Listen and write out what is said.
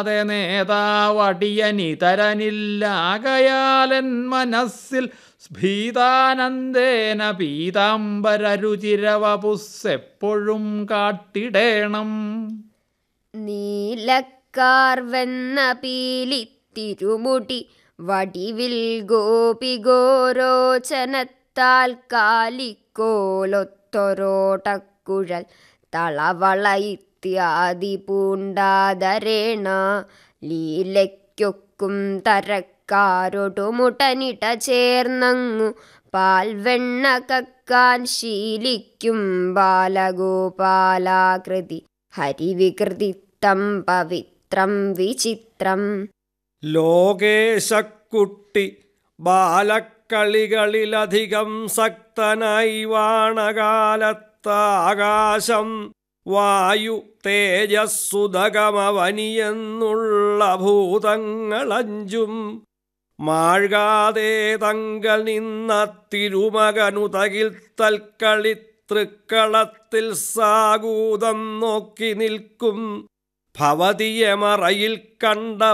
നേതാവടിയനിതരനില്ലാകയാലൻ മനസ്സിൽ ഭീതാനന്ദേന പീതാംബരരുചിരവപുസ്സെപ്പോഴും കാട്ടിടേണം നീലക്കാർവെന്ന പീലിത്തിരുമുടി വടിവിൽ ഗോപി ഗോരോചനത്താൽ കാലിക്കോലൊത്തൊരോട്ടക്കുഴൽ തളവള ഇത്യാദി പൂണ്ടാദരേണ ലീലയ്ക്കൊക്കും തരക്കാരൊടുമുട്ടനിട ചേർന്നങ്ങു പാൽവെണ്ണ കക്കാൻ ശീലിക്കും ബാലഗോപാലാകൃതി ഹരിവികൃതിത്തം പവിത്രം വിചിത്രം ലോകേശക്കുട്ടി ബാലക്കളികളിലധികം സക്തനായി വാണകാലത്താകാശം വായു തേജസ്സുതകമവനിയെന്നുള്ള ഭൂതങ്ങളഞ്ചും മാഴ്കാതെ തങ്കൽ നിന്ന തിരുമകനുതകിൽ തൽക്കളി തൃക്കളത്തിൽ സാഗൂതം നോക്കി നിൽക്കും ഭവതിയമറയിൽ കണ്ട